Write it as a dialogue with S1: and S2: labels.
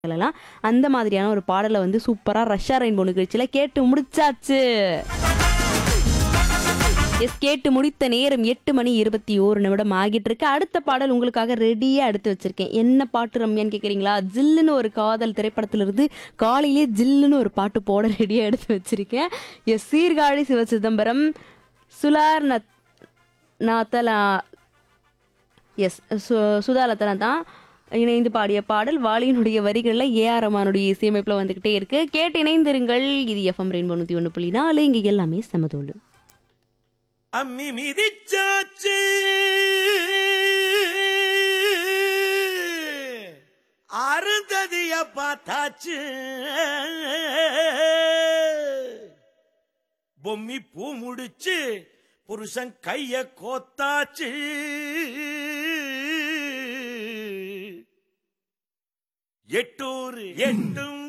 S1: சொல்லலாம் அந்த மாதிரியான ஒரு பாடலை வந்து சூப்பரா ரஷ்யா ரெயின்போ நிகழ்ச்சியில கேட்டு முடிச்சாச்சு எஸ் கேட்டு முடித்த நேரம் எட்டு மணி இருபத்தி ஓரு நிமிடம் ஆகிட்டு இருக்கு அடுத்த பாடல் உங்களுக்காக ரெடியா எடுத்து வச்சிருக்கேன் என்ன பாட்டு ரம்யான்னு கேக்குறீங்களா ஜில்லுன்னு ஒரு காதல் திரைப்படத்துல இருந்து காலையிலே ஜில்லுன்னு ஒரு பாட்டு போட ரெடியா எடுத்து வச்சிருக்கேன் எஸ் சீர்காழி சிவசிதம்பரம் சுலார் நத் நாத்தலா எஸ் சுதாலத்தனா தான் இணைந்து பாடிய பாடல் வாலியினுடைய வரிகளில் ஏஆர் ரமானுடைய இசையமைப்பில் வந்துக்கிட்டே இருக்கு கேட்டு இணைந்திருங்கள் இது எஃப்எம் ரெயின்போ நூற்றி ஒன்று புள்ளி நாலு இங்கே எல்லாமே சமதோடு
S2: அம்மி மிதிச்சாச்சு அருந்ததிய பார்த்தாச்சு பொம்மி பூ முடிச்சு புருஷன் கைய கோத்தாச்சு எட்டூர் எட்டும்